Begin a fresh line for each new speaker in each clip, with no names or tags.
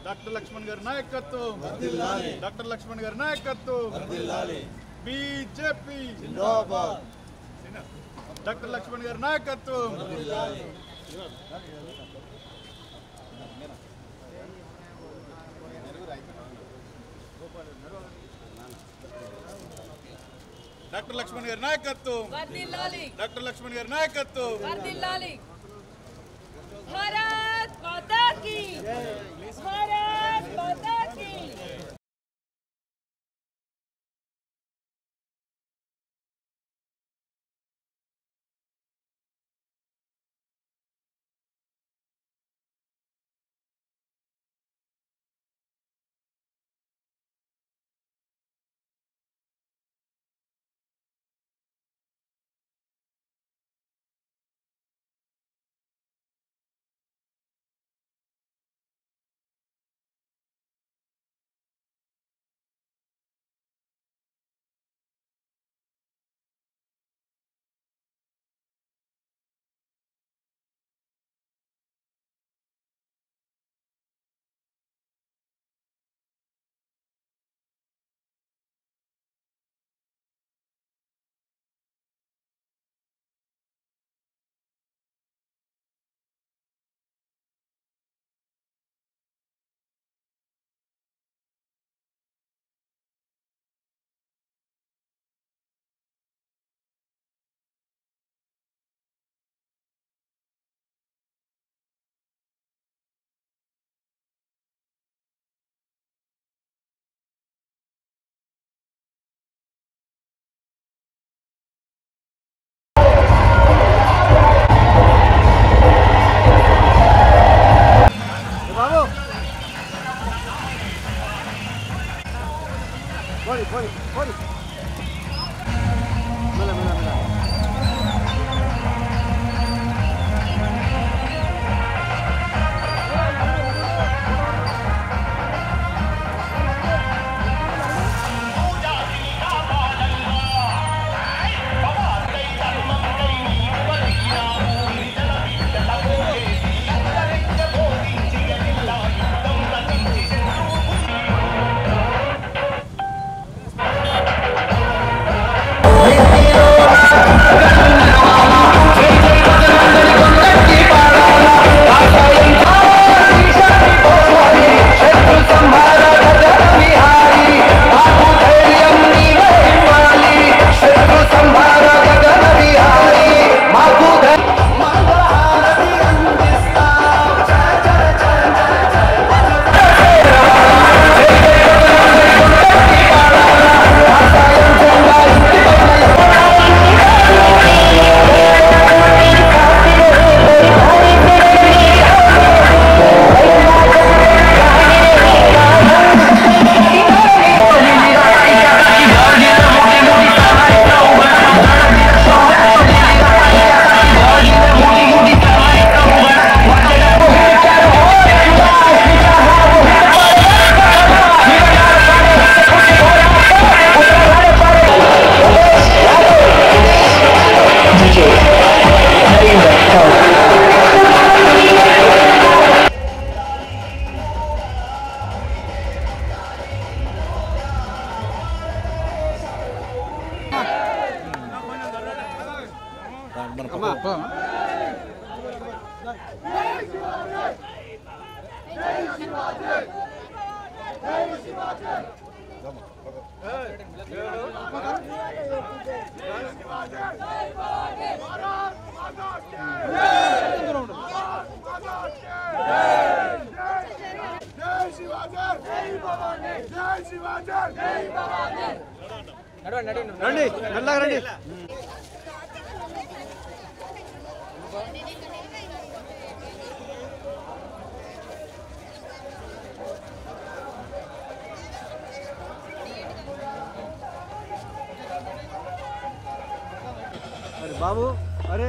Doctor Laxman గారి నాయకత్వం doctor Laxman గారి నాయకత్వం బీజేపీ డాక్టర్ లక్ష్మణ్ గారి నాయకత్వం డాక్టర్ లక్ష్మణ్ గారి నాయకత్వం
వర్ధిల్లాలి
డాక్టర్ లక్ష్మణ్ గారి నాయకత్వం
వర్ధిల్లాలి భారత్ మాతా కీ భారత్ మాతా కీ
రండి మెల్లగా రండి అరే బాబు అరే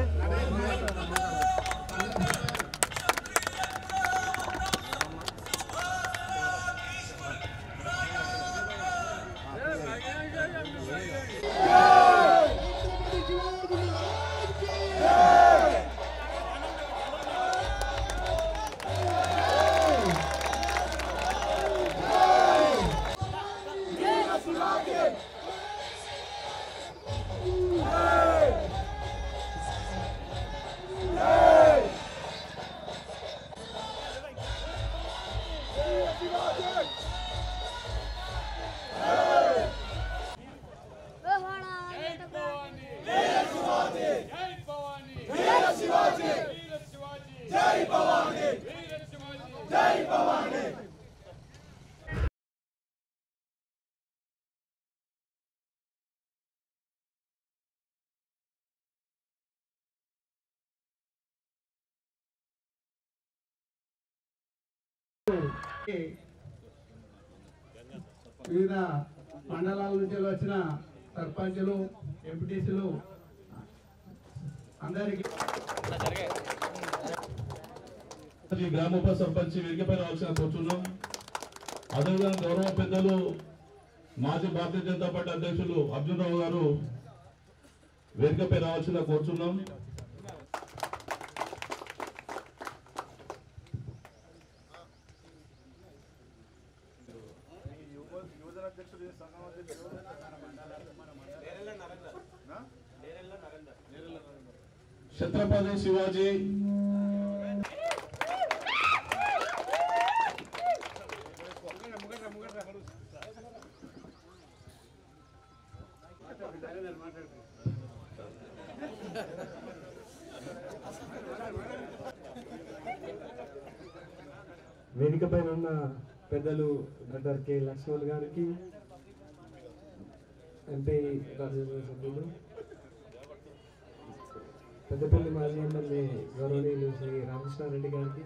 వివిధ మండలాల నుంచి వచ్చిన సర్పంచులు ఎంపీటీసీలు అందరికీ
ఈ గ్రామ ఉప సర్పంచ్ వేదికపై రావాల్సిన కూర్చున్నాం అదేవిధంగా గౌరవ పెద్దలు మాజీ భారతీయ జనతా పార్టీ అధ్యక్షులు అర్జున్ రావు గారు వేదికపై రావాల్సిన కూర్చున్నాం
యువజన అధ్యక్షుడు ఈ సంఘం అధ్యక్షుడు
ఛత్రపతి శివాజీ
వేదిక పైన ఉన్న పెద్దలు డాక్టర్ కె లక్ష్మణ్ గారికి ఎంపీ రాజ్యసభ సభ్యులు పెద్దపల్లి మాజీ ఎమ్మెల్యే గౌరవనీయులు శ్రీ రామకృష్ణారెడ్డి గారికి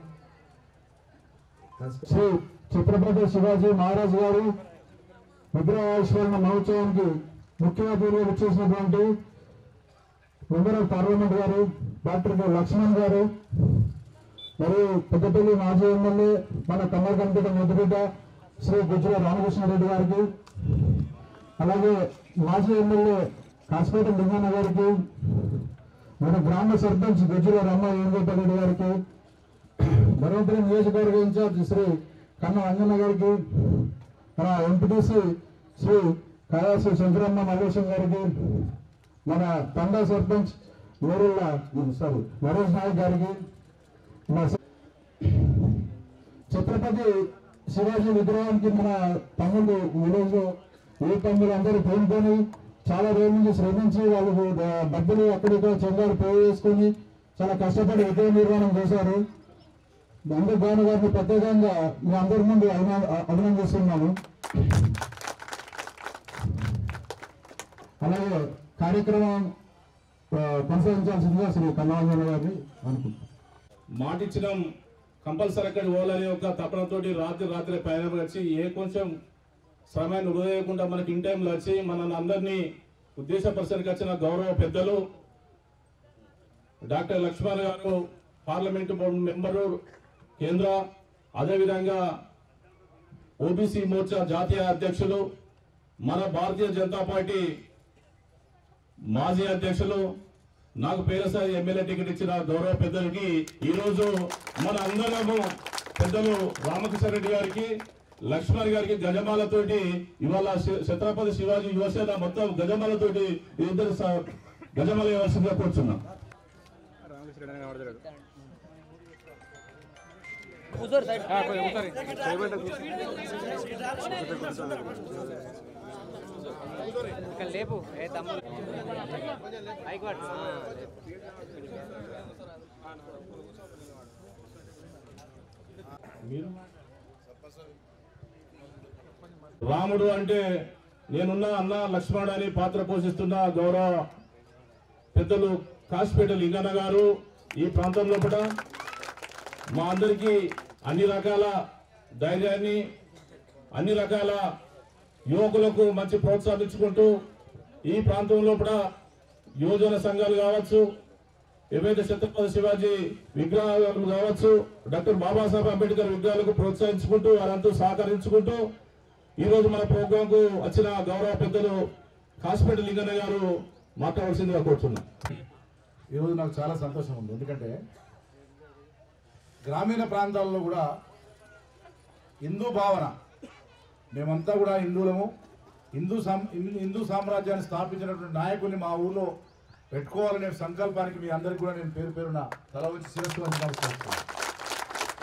శ్రీ ఛత్రపతి శివాజీ మహారాజ్ గారు విగ్రహావిష్కరణ మహోత్సవానికి ముఖ్య అతిథిగా వచ్చేసినటువంటి మెంబర్ ఆఫ్ పార్లమెంట్ గారు డాక్టర్ కె లక్ష్మణ్ గారు మరియు పెద్దపల్లి మాజీ ఎమ్మెల్యే మన కమ్మర్ కమిటీ మొదటిబిడ్డ శ్రీ గుజ్జల రామకృష్ణారెడ్డి గారికి అలాగే మాజీ ఎమ్మెల్యే కాసిపేట లింగన్న గారికి మన గ్రామ సర్పంచ్ గుజ్జల రామ వేణుగోపాల్ రెడ్డి గారికి ధర్మపురం నియోజకవర్గ ఇన్ఛార్జ్ శ్రీ కన్న అంజన్న గారికి మన ఎంపీటీసీ శ్రీ కయాసి శంకరమ్మ మల్లేశం గారికి మన తండా సర్పంచ్ నూరుల్లా సారీ నరేష్ నాయక్ గారికి మన స- ఛత్రపతి శివాజీ విగ్రహానికి మన తమ్ముళ్ళు విలేజ్ ఏ తమ్ముళ్ళు అందరూ పేరుకొని చాలా రోజుల నుంచి శ్రమించి వాళ్ళు డ- డబ్బులు అక్కడిక్కడ చెందాలు పే చేసుకొని చాలా కష్టపడి విగ్రహ నిర్మాణం చేశారు అందుకు గాను గారిని ప్రత్యేకంగా మీ అందరి ముందు అభిన- అభినందిస్తున్నాము అలాగే కార్యక్రమం ఆ, కొనసాగించాల్సిందిగా శ్రీ కన్నాంజన గారిని అనుకుంటున్నాను
మాటిచ్చినాం కంపల్సరీ అక్కడ పోవాలని ఒక తపనతోటి రాత్రి రాత్రి ప్రయాణం వచ్చి ఏ కొంచెం సమయాన్ని వృధా మనకి ఇన్ టైంలో వచ్చి మన అందరినీ ఉద్దేశపరచడానికి వచ్చిన గౌరవ పెద్దలు డాక్టర్ లక్ష్మణ్ గారు పార్లమెంటు బోర్డు మెంబరు కేంద్ర అదేవిధంగా ఓబీసీ మోర్చా జాతీయ అధ్యక్షులు మన భారతీయ జనతా పార్టీ మాజీ అధ్యక్షులు నాకు పేరసారి ఎమ్మెల్యే టికెట్ ఇచ్చిన గౌరవ పెద్దలకి ఈ రోజు మన అందరము పెద్దలు రామకృష్ణ రెడ్డి గారికి లక్ష్మణ్ గారికి గజమాలతోటి ఇవాళ శ- ఛత్రపతి శివాజీ యువసేన మొత్తం గజమాలతోటి ఇద్దరు స- గజమాల వ్యవస్థగా కూర్చున్నాం
లేపు ఏ తమ్ముడు పైకి పట్టు. ఆ,
మీరు రాముడు అంటే నేనున్న అన్న లక్ష్మణుడు అని పాత్ర పోషిస్తున్న గౌరవ పెద్దలు కాసిపేట లింగన్న గారు ఈ ప్రాంతంలో కూడా మా అందరికీ అన్ని రకాల ధైర్యాన్ని అన్ని రకాల యువకులకు మంచి ప్రోత్సాహం ఇచ్చుకుంటూ ఈ ప్రాంతంలో కూడా యువజన సంఘాలు కావచ్చు ఏవైతే ఛత్రపతి శివాజీ విగ్రహాలు కావచ్చు డాక్టర్ బాబాసాహెబ్ అంబేద్కర్ విగ్రహాలకు ప్రోత్సహించుకుంటూ వారంతా సహకరించుకుంటూ ఈ రోజు మన ప్రోగ్రామ్ కు వచ్చిన గౌరవ పెద్దలు కాసిపేట లింగన్న గారు మాట్లాడాల్సిందిగా కోరుతున్నాం
ఈరోజు నాకు చాలా సంతోషం ఉంది ఎందుకంటే గ్రామీణ ప్రాంతాల్లో కూడా హిందూ భావన మేమంతా కూడా హిందువులము హిందూ సాం హిందూ సామ్రాజ్యాన్ని స్థాపించినటువంటి నాయకుల్ని మా ఊర్లో పెట్టుకోవాలనే సంకల్పానికి మీ అందరికీ కూడా నేను పేరు పేరున తల వచ్చి శిరస్సు వచ్చి నమస్కరిస్తున్నాను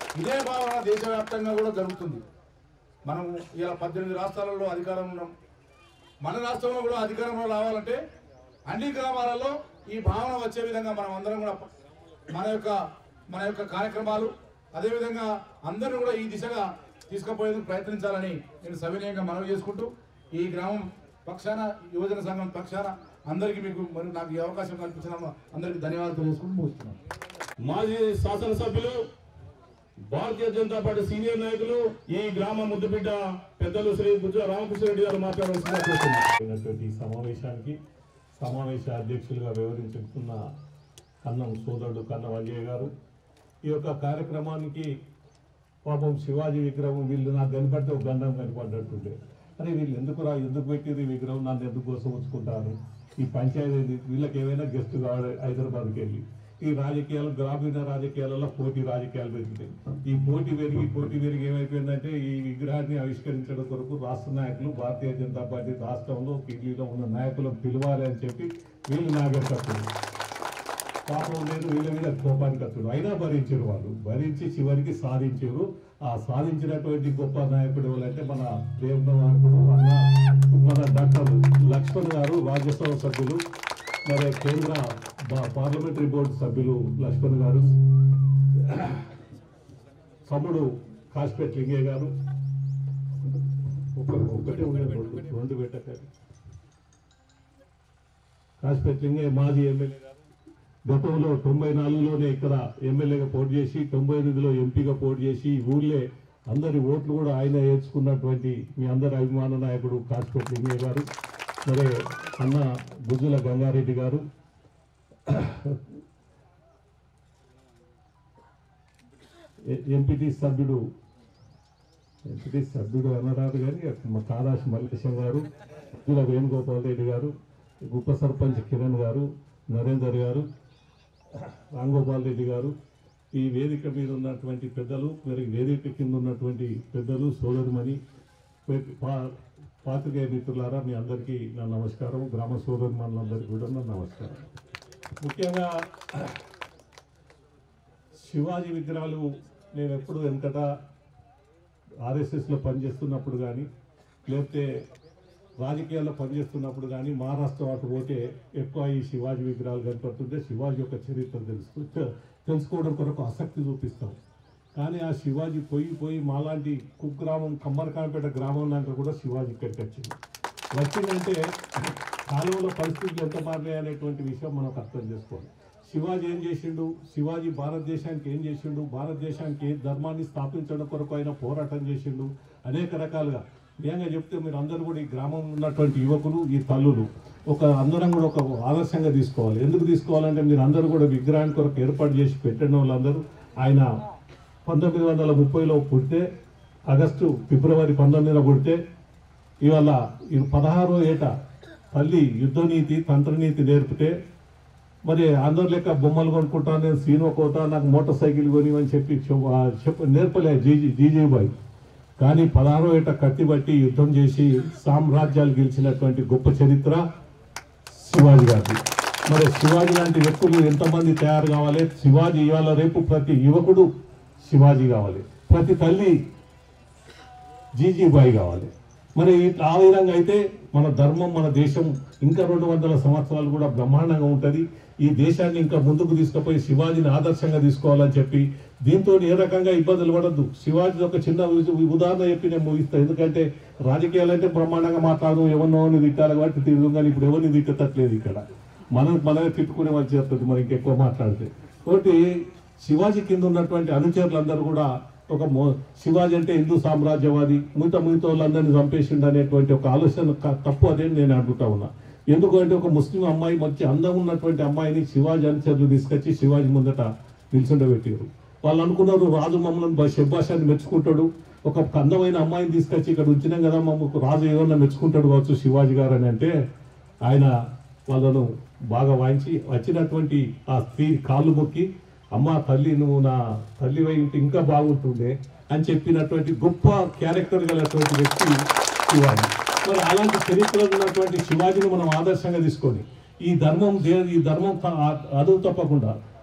ఇదే భావన దేశవ్యాప్తంగా కూడా జరుగుతుంది మనం ఇలా పద్దెనిమిది రాష్ట్రాలలో అధికారం ఉన్నాం మన రాష్ట్రంలో కూడా అధికారంలో రావాలంటే అన్ని గ్రామాలలో ఈ భావన వచ్చే విధంగా మనం అందరం కూడా మన యొక్క మన యొక్క కార్యక్రమాలు అదేవిధంగా అందరూ కూడా ఈ దిశగా తీసుకుపోయేందుకు ప్రయత్నించాలని నేను సవినయంగా మనవి చేసుకుంటూ ఈ గ్రామం పక్షాన యువజన సంఘం పక్షాన అందరికీ మీకు మరి నాకు ఈ అవకాశం కల్పించిన అందరికీ ధన్యవాదాలు తెలియజేసుకుంటూ ముగిస్తున్నాను
మాజీ శాసనసభ్యులు భారతీయ జనతా పార్టీ సీనియర్ నాయకులు ఈ గ్రామ ముద్దుబిడ్డ పెద్దలు శ్రీ బుజ్జ రామకృష్ణరెడ్డి గారు మాట్లాడాల్సిందిగా కోరుతున్నాను.
అయినటువంటి ఈ సమావేశానికి సమావేశ అధ్యక్షులుగా వ్యవహరించుకున్న కన్నం సోదరుడు కన్నం అజయ్ గారు ఈ యొక్క కార్యక్రమానికి పాపం శివాజీ విగ్రహం వీళ్ళు నాకు కనపడితే ఒక గంధం కనపడ్డట్టుండే అరే వీళ్ళు ఎందుకు రా ఎందుకు పెట్టిరు ఈ విగ్రహం నన్ను ఎందుకు కోసం ఉంచుకుంటారు ఈ పంచాయతీ వీళ్ళకి ఏమైనా గెస్ట్ కావాలి హైదరాబాద్కి వెళ్ళి ఈ రాజకీయాలు గ్రామీణ రాజకీయాలలో పోటీ రాజకీయాలు పెరుగుతాయి ఈ పోటీ పెరిగి పోటీ పెరిగి ఏమైపోయిందంటే ఈ విగ్రహాన్ని ఆవిష్కరించడం కొరకు రాష్ట్ర నాయకులు భారతీయ జనతా పార్టీ రాష్ట్రంలో ఢిల్లీలో ఉన్న నాయకులను పిలవాలి అని చెప్పి వీళ్ళు నాగేటప్పుడు పాపం లేదు వీళ్ళ మీద కోపానికి అతడు అయినా భరించారు వాళ్ళు భరించి చివరికి సాధించారు ఆ సాధించినటువంటి గొప్ప నాయకుడు ఎవరంటే మన ప్రేమ నాయకుడు అన్న మన డాక్టర్ లక్ష్మణ్ గారు రాజ్యసభ సభ్యులు మరి కేంద్ర బా- పార్లమెంటరీ బోర్డు సభ్యులు లక్ష్మణ్ గారు తమ్ముడు కాశ్పేట్ లింగే గారు ఒక ఒకటే ఉండే రెండు రెండు పెట్టకారు కాశ్పేట్ లింగే మాజీ ఎమ్మెల్యే గారు గతంలో తొంభై నాలుగులోనే ఇక్కడ ఎమ్మెల్యేగా పోటీ చేసి తొంభై ఎనిమిదిలో ఎంపీగా పోటీ చేసి ఈ ఊళ్ళే అందరి ఓట్లు కూడా ఆయన వేసుకున్నటువంటి మీ అందరి అభిమాన నాయకుడు కాశ్పేట్ లింగయ్య గారు మరి అన్న గుజ్జుల గంగారెడ్డి గారు ఎ- ఎంపీటీ సభ్యుడు ఎంపీటీ సభ్యుడు అనరాదు కానీ మా కాదాసి మల్లేశం గారు గుజ్జుల వేణుగోపాల్ రెడ్డి గారు ఉప సర్పంచ్ కిరణ్ గారు నరేందర్ గారు రాంగోపాల్ రెడ్డి గారు ఈ వేదిక మీద ఉన్నటువంటి పెద్దలు మరి వేదిక కింద ఉన్నటువంటి పెద్దలు సోదరుమణి పా- పాత్రికేయ మిత్రులారా మీ అందరికీ నా నమస్కారం గ్రామ సోదరుమణులందరికీ కూడా నా నమస్కారం ముఖ్యంగా శివాజీ విగ్రహాలు నేను ఎప్పుడు వెనకట ఆర్ఎస్ఎస్లో పనిచేస్తున్నప్పుడు కానీ లేకపోతే రాజకీయాల్లో పనిచేస్తున్నప్పుడు కానీ మహారాష్ట్ర అటు పోతే ఎక్కువ ఈ శివాజీ విగ్రహాలు కనపడుతుంటే శివాజీ యొక్క చరిత్ర తెలుసు తె- తెలుసుకోవడం కొరకు ఆసక్తి చూపిస్తాం కానీ ఆ శివాజీ పోయి పోయి మాలాంటి కుగ్రామం కమ్మరకాంపేట గ్రామం దాంట్లో కూడా శివాజీ ఇక్కడికి వచ్చింది వచ్చిందంటే కాలువలో పరిస్థితులు ఎంత మారినాయి అనేటువంటి విషయం మనం అర్థం చేసుకోవాలి శివాజీ ఏం చేసిండు శివాజీ భారతదేశానికి ఏం చేసిండు భారతదేశానికి ఏ ధర్మాన్ని స్థాపించడం కొరకు ఆయన పోరాటం చేసిండు అనేక రకాలుగా నిజంగా చెప్తే మీరు అందరూ కూడా ఈ గ్రామం ఉన్నటువంటి యువకులు ఈ తల్లులు ఒక అందరం కూడా ఒక ఆదర్శంగా తీసుకోవాలి ఎందుకు తీసుకోవాలంటే మీరు అందరూ కూడా విగ్రహాన్ని కొరకు ఏర్పాటు చేసి పెట్టిన వాళ్ళందరూ ఆయన పంతొమ్మిది వందల ముప్పైలో పుడితే ఆగస్టు ఫిబ్రవరి పంతొమ్మిదిన పుడితే ఇవాళ ఈ పదహారో ఏట తల్లి యుద్ధనీతి తంత్రనీతి నేర్పితే మరి అందరి లెక్క బొమ్మలు కొనుక్కుంటాను నేను సీనో కోతా నాకు మోటార్ సైకిల్ కొనివని చెప్పి చెప్- ఆ చెప్ప నేర్పలే జీజీ జీజీ బాయ్ కానీ పదహారో ఏట కత్తిబట్టి యుద్ధం చేసి సామ్రాజ్యాలు గెలిచినటువంటి గొప్ప చరిత్ర శివాజీ గారి మరి శివాజీ లాంటి వ్యక్తులు ఎంతమంది తయారు కావాలి శివాజీ ఇవాళ రేపు ప్రతి యువకుడు శివాజీ కావాలి ప్రతి తల్లి జీజీబాయి కావాలి మరి ఇట్లా ఆ విధంగా అయితే మన ధర్మం మన దేశం ఇంకా రెండు వందల సంవత్సరాలు కూడా బ్రహ్మాండంగా ఉంటుంది ఈ దేశాన్ని ఇంకా ముందుకు తీసుకుపోయి శివాజీని ఆదర్శంగా తీసుకోవాలని చెప్పి దీంతో ఏ రకంగా ఇబ్బందులు పడద్దు శివాజీ ఒక చిన్న ఉ- ఉదాహరణ చెప్పి నేను ముగిస్తాను ఎందుకంటే రాజకీయాలు అంటే బ్రహ్మాండంగా మాట్లాడదు ఎవరినో తిట్టాలి కాబట్టి తిరుగుతాం కానీ ఇప్పుడు ఎవరిని తిట్టట్లేదు ఇక్కడ మనం మనమే తిట్టుకునే వాళ్ళు చేస్తుంది మరి ఇంకెక్కువ మాట్లాడితే కాబట్టి శివాజీ కింద ఉన్నటువంటి అనుచరులందరూ కూడా ఒక మో శివాజీ అంటే హిందూ సామ్రాజ్యవాది మిగతా మిగతా వాళ్ళందరినీ చంపేసిండు అనేటువంటి ఒక ఆలోచన క- తప్పు అదే నేను అడుగుతా ఉన్నా ఎందుకంటే ఒక ముస్లిం అమ్మాయి మంచి అందం ఉన్నటువంటి అమ్మాయిని శివాజీ అనుచరులు తీసుకొచ్చి శివాజీ ముందట నిల్చుండబెట్టారు వాళ్ళు అనుకున్నారు రాజు మమ్మల్ని శబ్బాషాన్ని మెచ్చుకుంటాడు ఒక అందమైన అమ్మాయిని తీసుకొచ్చి ఇక్కడ ఉంచినాం కదా మమ్మల్ని రాజు ఏమన్నా మెచ్చుకుంటాడు కావచ్చు శివాజీ గారు అని అంటే ఆయన వాళ్ళను బాగా వాయించి వచ్చినటువంటి ఆ స్త్రీ కాళ్ళు మొక్కి అమ్మ తల్లి నువ్వు నా తల్లి వై ఉంటే ఇంకా బాగుంటుండే అని చెప్పినటువంటి గొప్ప క్యారెక్టర్ గలటువంటి వ్యక్తి శివాజీ మరి అలాంటి చరిత్ర ఉన్నటువంటి శివాజీని మనం ఆదర్శంగా తీసుకొని ఈ ధర్మం దే- ఈ ధర్మం త- ఆ- అదువు తప్పకుండా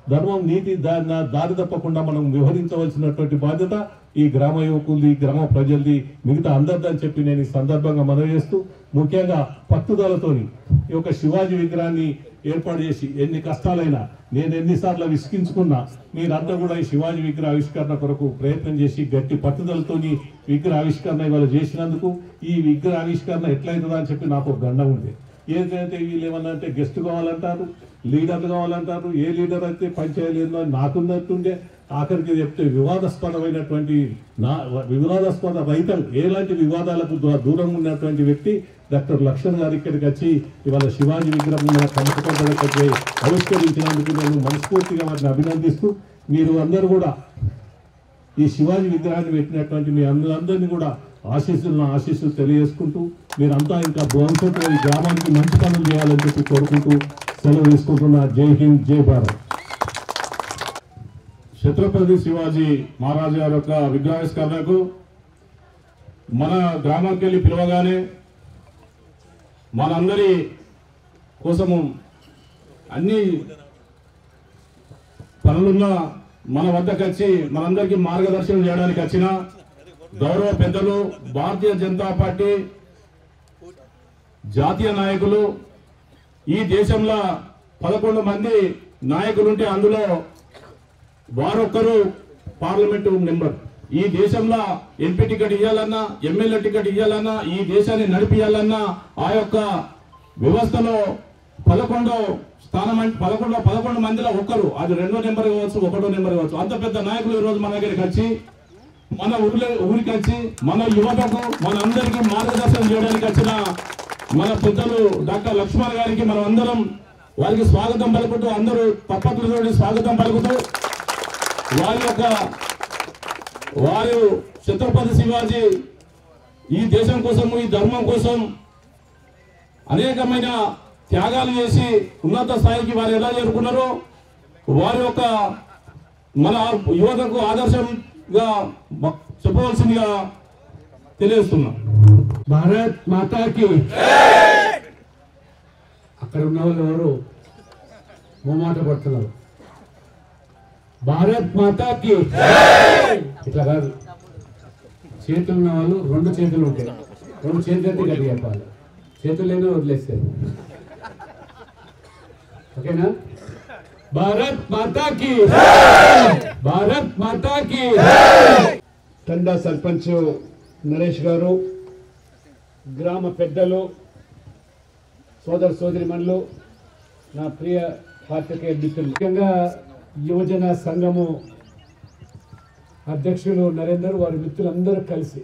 ధర్మం నీతి దా- నా- దారి తప్పకుండా మనం వివరించవలసినటువంటి బాధ్యత ఈ గ్రామ యువకులది ఈ గ్రామ ప్రజలది మిగతా అందరిదని చెప్పి నేను ఈ సందర్భంగా మనవి చేస్తూ ముఖ్యంగా పట్టుదలతోని ఈ యొక్క శివాజీ విగ్రహాన్ని ఏర్పాటు చేసి ఎన్ని కష్టాలైనా నేను ఎన్నిసార్లు విసిగించుకున్నా మీరంతా కూడా ఈ శివాజీ విగ్రహ ఆవిష్కరణ కొరకు ప్రయత్నం చేసి గట్టి పట్టుదలతోని విగ్రహ ఆవిష్కరణ ఇవాళ చేసినందుకు ఈ విగ్రహ ఆవిష్కరణ ఎట్లయితుందా అని చెప్పి నాకు ఒక గండం ఉంది ఏదైతే వీళ్ళు ఏమన్నా అంటే గెస్ట్ కావాలంటారు లీడర్లు కావాలంటారు ఏ లీడర్ అయితే పనిచేయలేదు అని నాకున్నట్టుండే ఆఖరికి చెప్తే వివాదాస్పదమైనటువంటి నా వివాదాస్పద రహితం ఎలాంటి వివాదాలకు దూ- దూరంగా ఉన్నటువంటి వ్యక్తి డాక్టర్ లక్ష్మణ్ గారు ఇక్కడికి వచ్చి ఇవాళ శివాజీ విగ్రహం మన కమటకొండలకి ఆవిష్కరించినందుకు నేను మనస్ఫూర్తిగా వారిని అభినందిస్తూ మీరు అందరూ కూడా ఈ శివాజీ విగ్రహాన్ని పెట్టినటువంటి మీ అందరినీ కూడా ఆశీస్సులను ఆశీస్సులు తెలియజేసుకుంటూ మీరంతా ఇంకా భవిష్యత్తులో ఈ గ్రామానికి మంచి పనులు చేయాలని చెప్పి కోరుకుంటూ సెలవు తీసుకుంటున్నా జై హింద్ జై భారత్
ఛత్రపతి శివాజీ మహారాజు గారి యొక్క విగ్రహావిష్కరణకు మన గ్రామానికి వెళ్ళి పిలవగానే మనందరి కోసము అన్ని పనులున్న మన వద్దకు వచ్చి మనందరికీ మార్గదర్శనం చేయడానికి వచ్చిన గౌరవ పెద్దలు భారతీయ జనతా పార్టీ జాతీయ నాయకులు ఈ దేశంలో పదకొండు మంది నాయకులుంటే అందులో వారొక్కరు పార్లమెంటు మెంబర్ ఈ దేశంలో ఎంపీ టికెట్ ఇవ్వాలన్నా ఎమ్మెల్యే టికెట్ ఇవ్వాలన్నా ఈ దేశాన్ని నడిపియాలన్నా ఆ యొక్క వ్యవస్థలో పదకొండో స్థానం అంటే పదకొండో పదకొండు మందిలో ఒక్కరు అది రెండో నెంబర్ కావచ్చు ఒకటో నెంబర్ కావచ్చు అంత పెద్ద నాయకులు ఈ రోజు మన దగ్గరికి వచ్చి మన ఊరిలో ఊరికి వచ్చి మన యువతకు మన అందరికీ మార్గదర్శనం చేయడానికి వచ్చిన మన పెద్దలు డాక్టర్ లక్ష్మణ్ గారికి మనం అందరం వారికి స్వాగతం పలుకుతూ అందరూ తప్పట్లతోటి స్వాగతం పలుకుతూ వారి యొక్క వారు ఛత్రపతి శివాజీ ఈ దేశం కోసం ఈ ధర్మం కోసం అనేకమైన త్యాగాలు చేసి ఉన్నత స్థాయికి వారు ఎలా చేరుకున్నారో వారి యొక్క మన యువతకు ఆదర్శంగా బ- చెప్పవలసిందిగా తెలియజేస్తున్నాం
భారత్ మాతాకి అక్కడ ఉన్న వాళ్ళు ఎవరు మొమాట పడుతున్నారు భారత్ మాతాకి ఇట్లా కాదు చేతులు ఉన్న వాళ్ళు రెండు చేతులు ఉంటాయి రెండు చేతులు అయితే గట్టి చెప్పాలి చేతులు లేని వదిలేస్తారు ఓకేనా భారత్ మాతాకి భారత్ మాతాకి తండా సర్పంచ్ నరేష్ గారు గ్రామ పెద్దలు సోదర సోదరిమణులు నా ప్రియ పాత్రికేయ మిత్రులు ముఖ్యంగా యువజన సంఘము అధ్యక్షులు నరేందర్ వారి మిత్రులందరూ కలిసి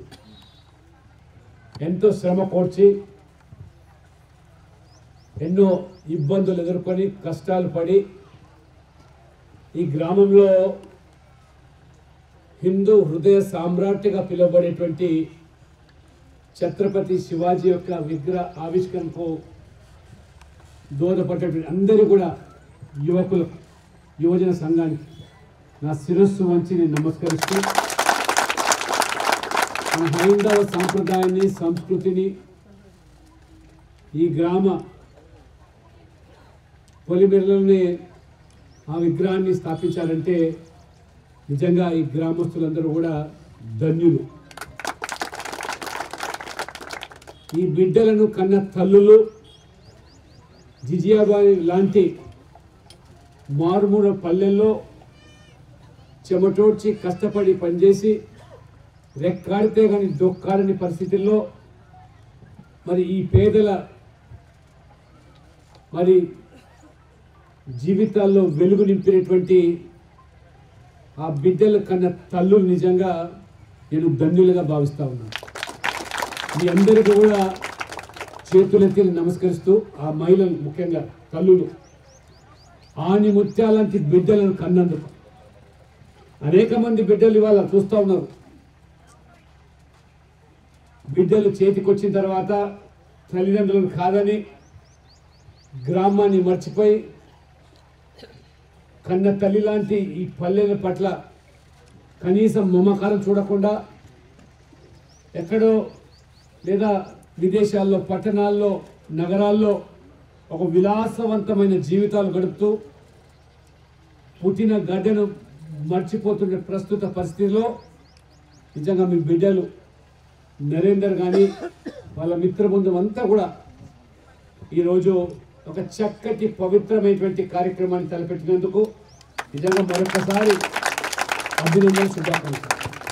ఎంతో శ్రమ కోర్చి ఎన్నో ఇబ్బందులు ఎదుర్కొని కష్టాలు పడి ఈ గ్రామంలో హిందూ హృదయ సామ్రాట్గా పిలువబడేటువంటి ఛత్రపతి శివాజీ యొక్క విగ్రహ ఆవిష్కరణకు దోహదపడేటువంటి అందరూ కూడా యువకులు యువజన సంఘానికి నా శిరస్సు వంచి నేను నమస్కరిస్తూ మన హైందవ సాంప్రదాయాన్ని సంస్కృతిని ఈ గ్రామ పొలిమెరలోనే ఆ విగ్రహాన్ని స్థాపించాలంటే నిజంగా ఈ గ్రామస్తులందరూ కూడా ధన్యులు ఈ బిడ్డలను కన్న తల్లులు జిజియాబాయి లాంటి మారుమూల పల్లెల్లో చెమటోడ్చి కష్టపడి పనిచేసి రెక్కాడితే కానీ దొక్కాడని పరిస్థితుల్లో మరి ఈ పేదల మరి జీవితాల్లో వెలుగు నింపినటువంటి ఆ బిడ్డల కన్నా తల్లులు నిజంగా నేను ధన్యులుగా భావిస్తా ఉన్నాను మీ అందరికీ కూడా చేతులెత్తి నమస్కరిస్తూ ఆ మహిళలు ముఖ్యంగా తల్లులు ఆని ముత్యాలంటి బిడ్డలను కన్నందుకు అనేక మంది బిడ్డలు ఇవాళ చూస్తూ ఉన్నారు బిడ్డలు చేతికొచ్చిన తర్వాత తల్లిదండ్రులను కాదని గ్రామాన్ని మర్చిపోయి కన్న తల్లి లాంటి ఈ పల్లెల పట్ల కనీసం మమకారం చూడకుండా ఎక్కడో లేదా విదేశాల్లో పట్టణాల్లో నగరాల్లో ఒక విలాసవంతమైన జీవితాలు గడుపుతూ పుట్టిన గడ్డను మర్చిపోతున్న ప్రస్తుత పరిస్థితిలో నిజంగా మీ బిడ్డలు నరేందర్ కానీ వాళ్ళ మిత్రబృందం అంతా కూడా ఈరోజు ఒక చక్కటి పవిత్రమైనటువంటి కార్యక్రమాన్ని తలపెట్టినందుకు నిజంగా మరొకసారి అభినందన శుభాకాంక్షలు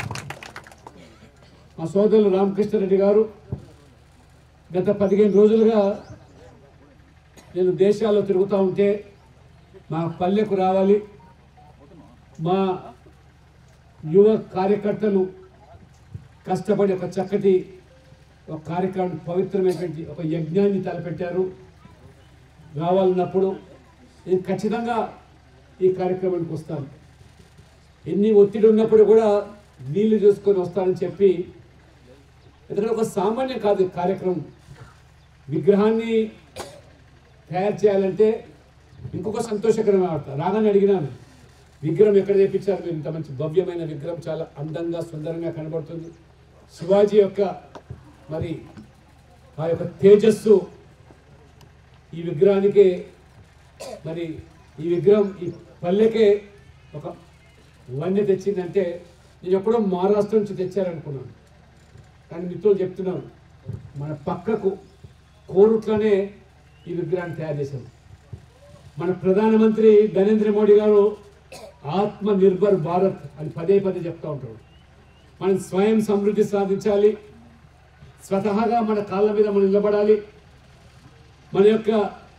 మా సోదరులు రామకృష్ణారెడ్డి గారు గత పదిహేను రోజులుగా నేను దేశాల్లో తిరుగుతూ ఉంటే మా పల్లెకు రావాలి మా యువ కార్యకర్తలు కష్టపడి ఒక చక్కటి ఒక కార్యక్రమం పవిత్రమైనటువంటి ఒక యజ్ఞాన్ని తలపెట్టారు రావాలన్నప్పుడు నేను ఖచ్చితంగా ఈ కార్యక్రమానికి వస్తాను ఎన్ని ఒత్తిడి ఉన్నప్పుడు కూడా నీళ్లు చూసుకొని వస్తానని చెప్పి ఎందుకంటే ఒక సామాన్యం కాదు ఈ కార్యక్రమం విగ్రహాన్ని తయారు చేయాలంటే ఇంకొక సంతోషకరమైన వార్త రాగానే అడిగినాను విగ్రహం ఎక్కడ తెప్పించారు మీరు ఇంత మంచి భవ్యమైన విగ్రహం చాలా అందంగా సుందరంగా కనబడుతుంది శివాజీ యొక్క మరి ఆ యొక్క తేజస్సు ఈ విగ్రహానికి మరి ఈ విగ్రహం ఈ పల్లెకే ఒక వన్య తెచ్చిందంటే నేను ఎప్పుడో మహారాష్ట్ర నుంచి తెచ్చారనుకున్నాను కానీ మిత్రులు చెప్తున్నాను మన పక్కకు కోరుట్లోనే ఈ విగ్రహాన్ని తయారు చేశాం మన ప్రధానమంత్రి నరేంద్ర మోడీ గారు ఆత్మ నిర్భర్ భారత్ అని పదే పదే చెప్తూ ఉంటాడు మనం స్వయం సమృద్ధి సాధించాలి స్వతహాగా మన కాళ్ళ మీద మనం నిలబడాలి మన యొక్క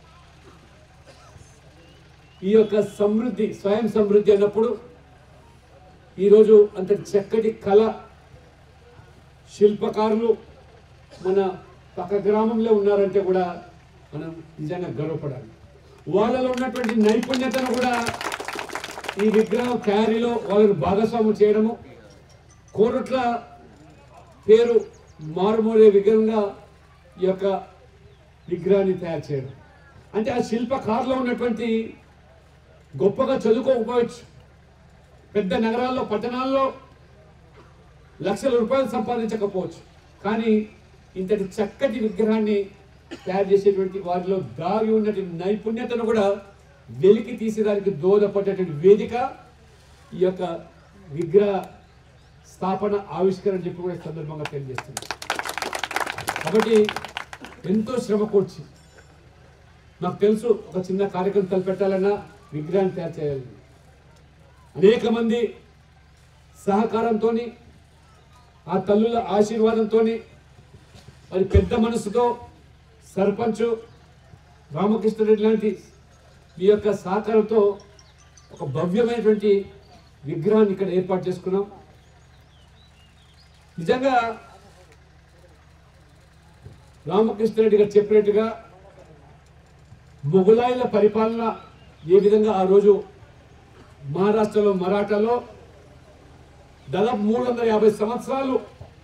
ఈ యొక్క సమృద్ధి స్వయం సమృద్ధి అన్నప్పుడు ఈరోజు అంత చక్కటి కళ శిల్పకారులు మన పక్క గ్రామంలో ఉన్నారంటే కూడా మనం నిజంగా గర్వపడాలి వాళ్ళలో ఉన్నటువంటి నైపుణ్యతను కూడా ఈ విగ్రహం తయారీలో వాళ్ళని భాగస్వామ్యం చేయడము కోరుట్ల పేరు మారుమూలే విగ్రహంగా ఈ యొక్క విగ్రహాన్ని తయారు చేయడం అంటే ఆ శిల్పకారులో ఉన్నటువంటి గొప్పగా చదువుకోకపోవచ్చు పెద్ద నగరాల్లో పట్టణాల్లో లక్షల రూపాయలు సంపాదించకపోవచ్చు కానీ ఇంతటి చక్కటి విగ్రహాన్ని తయారు చేసేటువంటి వారిలో దాగి ఉన్నటువంటి నైపుణ్యతను కూడా వెలికి తీసేదానికి దోహదపడేటువంటి వేదిక ఈ యొక్క విగ్రహ స్థాపన ఆవిష్కరణ చెప్పి కూడా ఈ సందర్భంగా తెలియజేస్తుంది కాబట్టి ఎంతో శ్రమ కూర్చి నాకు తెలుసు ఒక చిన్న కార్యక్రమం తలపెట్టాలన్నా విగ్రహాన్ని తయారు చేయాలి అనేక మంది సహకారంతో ఆ తల్లుల ఆశీర్వాదంతో మరి పెద్ద మనసుతో సర్పంచ్ రామకృష్ణరెడ్డి లాంటి మీ యొక్క సహకారంతో ఒక భవ్యమైనటువంటి విగ్రహాన్ని ఇక్కడ ఏర్పాటు చేసుకున్నాం నిజంగా రామకృష్ణరెడ్డి గారు చెప్పినట్టుగా మొఘలాయుల పరిపాలన ఏ విధంగా ఆ రోజు మహారాష్ట్రలో మరాఠాలో దాదాపు మూడు వందల యాభై సంవత్సరాలు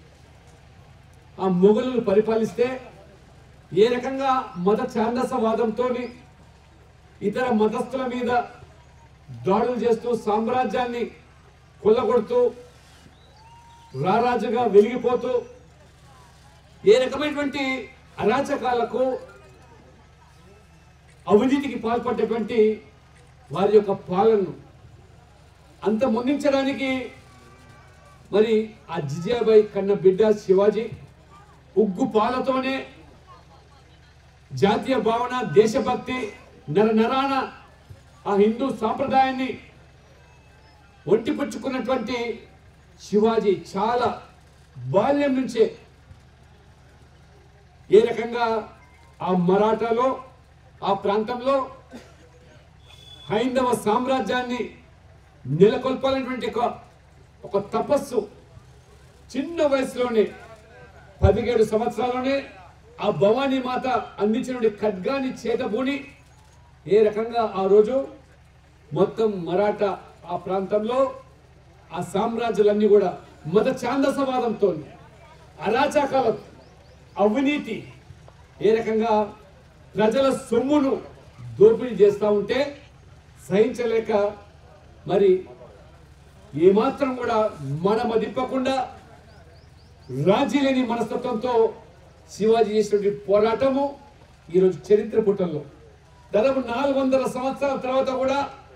ఆ మొఘలులు పరిపాలిస్తే ఏ రకంగా మత ఛాందసవాదంతో ఇతర మతస్థుల మీద దాడులు చేస్తూ సామ్రాజ్యాన్ని కొల్లగొడుతూ రారాజుగా వెలిగిపోతూ ఏ రకమైనటువంటి అరాచకాలకు అవినీతికి పాల్పడ్డటువంటి వారి యొక్క పాలనను అంత ముందించడానికి మరి ఆ జిజియాబాయి కన్న బిడ్డ శివాజీ ఉగ్గు పాలతోనే జాతీయ భావన దేశభక్తి నర నరాన ఆ హిందూ సాంప్రదాయాన్ని ఒంటిపుచ్చుకున్నటువంటి శివాజీ చాలా బాల్యం నుంచే ఏ రకంగా ఆ మరాఠాలో ఆ ప్రాంతంలో హైందవ సామ్రాజ్యాన్ని నెలకొల్పాలనేటువంటి ఒక ఒక తపస్సు చిన్న వయసులోనే పదిహేడు సంవత్సరాల్లోనే ఆ భవానీ మాత అందించిన ఖడ్గాన్ని చేతబూని ఏ రకంగా ఆ రోజు మొత్తం మరాఠా ఆ ప్రాంతంలో ఆ సామ్రాజ్యాలన్నీ కూడా మత ఛాందసవాదంతో అరాచకాల అవినీతి ఏ రకంగా ప్రజల సొమ్మును దోపిడీ చేస్తూ ఉంటే సహించలేక మరి ఏమాత్రం కూడా మనమదిప్పకుండా రాజీ లేని మనస్తత్వంతో శివాజీ చేసినటువంటి పోరాటము ఈరోజు చరిత్ర పుటల్లో దాదాపు నాలుగు వందల సంవత్సరాల తర్వాత కూడా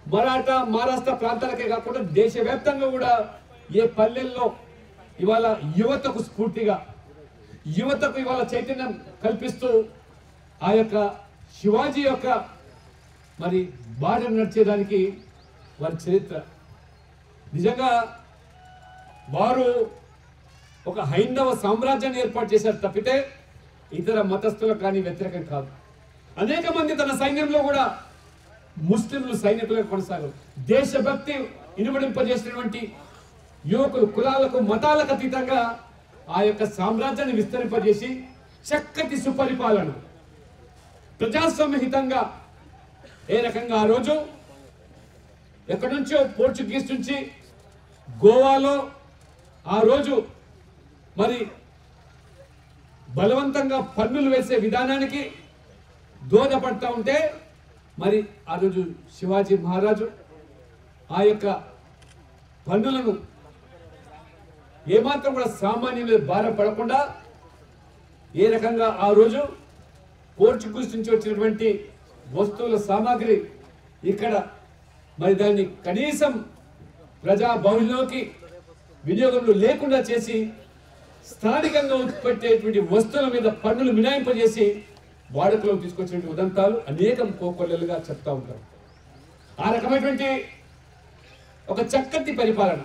మరాఠా మహారాష్ట్ర ప్రాంతాలకే కాకుండా దేశవ్యాప్తంగా కూడా ఏ పల్లెల్లో ఇవాళ యువతకు స్ఫూర్తిగా యువతకు ఇవాళ చైతన్యం కల్పిస్తూ ఆ యొక్క శివాజీ యొక్క మరి బాట నడిచేదానికి వారి చరిత్ర నిజంగా వారు ఒక హైందవ సామ్రాజ్యాన్ని ఏర్పాటు చేశారు తప్పితే ఇతర మతస్థులకు కానీ వ్యతిరేకం కాదు అనేక మంది తన సైన్యంలో కూడా ముస్లింలు సైనికులుగా కొనసాగారు దేశభక్తి ఇనుమడింపజేసినటువంటి యువకులు కులాలకు మతాలకు అతీతంగా ఆ యొక్క సామ్రాజ్యాన్ని విస్తరింపజేసి చక్కటి సుపరిపాలన ప్రజాస్వామ్యహితంగా ఏ రకంగా ఆ రోజు ఎక్కడి నుంచో పోర్చుగీస్ నుంచి గోవాలో ఆ రోజు మరి బలవంతంగా పన్నులు వేసే విధానానికి దోహదపడతా ఉంటే మరి ఆ రోజు శివాజీ మహారాజు ఆ యొక్క పన్నులను ఏమాత్రం కూడా సామాన్యుల మీద భారం పడకుండా ఏ రకంగా ఆ రోజు పోర్చుగీస్ నుంచి వచ్చినటువంటి వస్తువుల సామాగ్రి ఇక్కడ మరి దాన్ని కనీసం ప్రజా బహుళలోకి వినియోగంలో లేకుండా చేసి స్థానికంగా ఉత్పట్టేటువంటి వస్తువుల మీద పన్నులు మినాయింపజేసి వాడుకలో తీసుకొచ్చినటువంటి ఉదంతాలు అనేకం కోకొల్లలుగా చెప్తా ఉంటారు ఆ రకమైనటువంటి ఒక చక్కటి పరిపాలన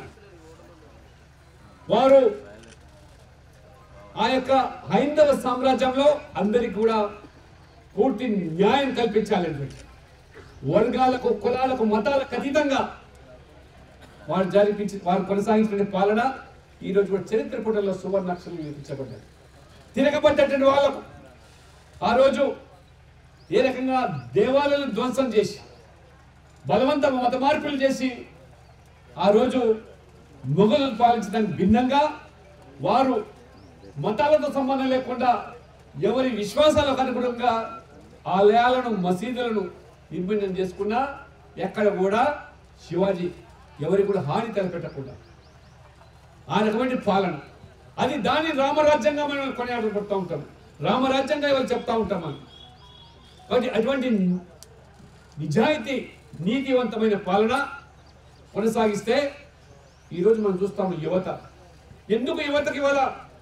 వారు ఆ యొక్క హైందవ సామ్రాజ్యంలో అందరికి కూడా పూర్తి న్యాయం కల్పించాలనేటువంటి వర్గాలకు కులాలకు మతాలకు అతీతంగా వారు జరిపించి వారు కొనసాగించిన పాలన ఈ రోజు కూడా చరిత్ర పుటల్లో సువర్ణాక్షరం నిలిపించబడ్డారు తిరగబడ్డటువంటి వాళ్ళకు ఆ రోజు ఏ రకంగా దేవాలయాలను ధ్వంసం చేసి బలవంత మత మార్పులు చేసి ఆ రోజు మొఘలు పాలించడానికి భిన్నంగా వారు మతాలతో సంబంధం లేకుండా ఎవరి విశ్వాసాలకు అనుగుణంగా ఆలయాలను మసీదులను నిర్మించం చేసుకున్నా ఎక్కడ కూడా శివాజీ ఎవరికి కూడా హాని తలపెట్టకుండా ఆ రకమైన పాలన అది దాని రామరాజ్యంగా మనం కొనియాడబడుతూ ఉంటాం రామరాజ్యంగా ఇవాళ చెప్తా ఉంటాం మనం కాబట్టి అటువంటి నిజాయితీ నీతివంతమైన పాలన కొనసాగిస్తే ఈరోజు మనం చూస్తాము యువత ఎందుకు యువతకి ఇవాళ